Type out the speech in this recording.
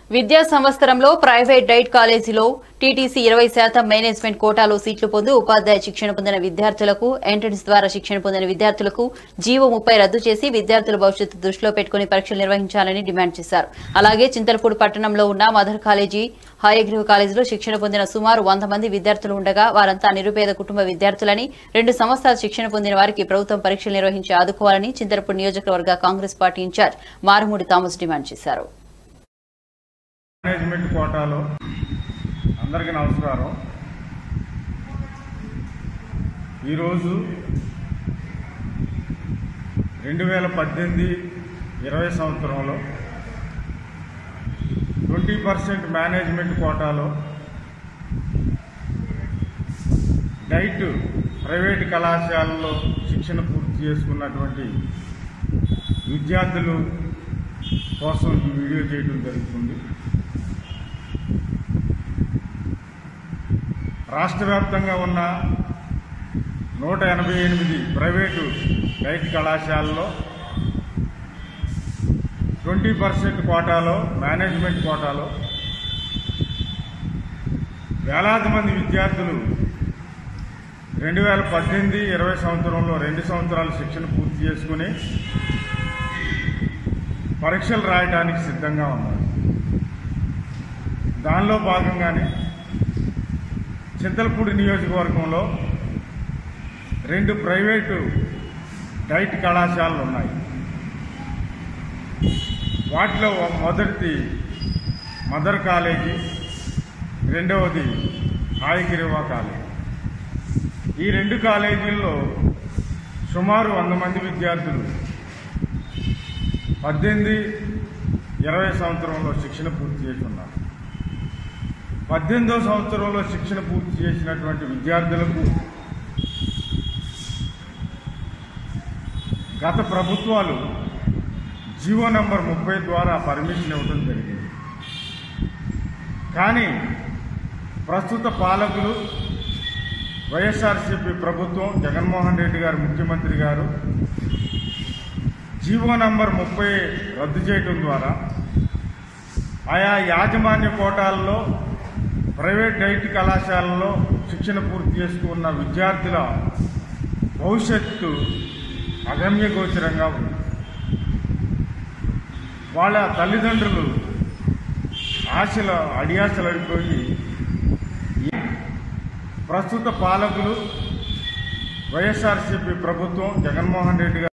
విద్యా సంవత్సరంలో private diet కాలేజీలో టీటీసీ ఇరవై శాతం మేనేజ్మెంట్ కోటాలో సీట్లు పొంది ఉపాధ్యాయ శిక్షణ పొందిన విద్యార్థులకు ఎంట్రన్స్ ద్వారా శిక్షణ పొందిన విద్యార్థులకు జీవో ముప్పై రద్దు చేసి విద్యార్థుల భవిష్యత్తు దృష్టిలో పెట్టుకుని పరీక్షలు నిర్వహించాలని డిమాండ్ చేశారు అలాగే చింతలపూడి పట్టణంలో ఉన్న మదర్ కాలేజీ హయగ్రీవ్ కాలేజీలో శిక్షణ పొందిన సుమారు వంద మంది విద్యార్థులు ఉండగా వారంతా నిరుపేద కుటుంబ విద్యార్థులని రెండు సంవత్సరాలు శిక్షణ పొందిన వారికి ప్రభుత్వం పరీక్షలు నిర్వహించి ఆదుకోవాలని చింతలపూడి నియోజకవర్గ Congress party incharge Marumudi Thomas demand చేశారు మేనేజ్మెంట్ కోటాలో అందరికీ నమస్కారం ఈరోజు రెండు వేల పద్దెనిమిది ఇరవై సంవత్సరంలో ట్వంటీ పర్సెంట్ మేనేజ్మెంట్ కోటాలో డైట్ ప్రైవేట్ కళాశాలలో శిక్షణ పూర్తి చేసుకున్నటువంటి విద్యార్థులు కోసం ఈ వీడియో చేయడం జరుగుతుంది రాష్ట్ర వ్యాప్తంగా ఉన్న నూట ఎనభై ఎనిమిది ప్రైవేటు డైట్ కళాశాలలో ట్వంటీ పర్సెంట్ కోటాలో మేనేజ్మెంట్ కోటాలో వేలాది మంది విద్యార్థులు రెండు వేల పద్దెనిమిది ఇరవై సంవత్సరంలో రెండు సంవత్సరాలు శిక్షణ పూర్తి చేసుకుని పరీక్షలు రాయడానికి సిద్ధంగా ఉన్నారు దానిలో భాగంగానే చింతలపూడి నియోజకవర్గంలో రెండు ప్రైవేటు డైట్ కళాశాలలు ఉన్నాయి వాటిలో ఒక మొదటిది మదర్ కాలేజీ రెండవది హాయగిరివా కాలేజీ ఈ రెండు కాలేజీల్లో సుమారు వంద మంది విద్యార్థులు పద్దెనిమిది ఇరవై సంవత్సరంలో శిక్షణ పూర్తి చేసి ఉన్నారు పద్దెనిమిదో సంవత్సరంలో శిక్షణ పూర్తి చేసినటువంటి విద్యార్థులకు గత ప్రభుత్వాలు జీవో నంబర్ ముప్పై ద్వారా పర్మిషన్ ఇవ్వడం జరిగింది కానీ ప్రస్తుత పాలకులు వైఎస్ఆర్సీపీ ప్రభుత్వం జగన్మోహన్ రెడ్డి గారు ముఖ్యమంత్రి గారు జీవో నంబర్ ముప్పై రద్దు చేయడం ద్వారా ఆయా యాజమాన్య కోటాల్లో ప్రైవేట్ డైట్ కళాశాలలో శిక్షణ పూర్తి చేసుకున్న విద్యార్థుల భవిష్యత్తు అగమ్య గోచరంగా ఉంది వాళ్ళ తల్లిదండ్రులు ఆశలు అడియాసలు అడిపోయి ప్రస్తుత పాలకులు వైఎస్ఆర్సీపీ ప్రభుత్వం జగన్మోహన్ రెడ్డి గారు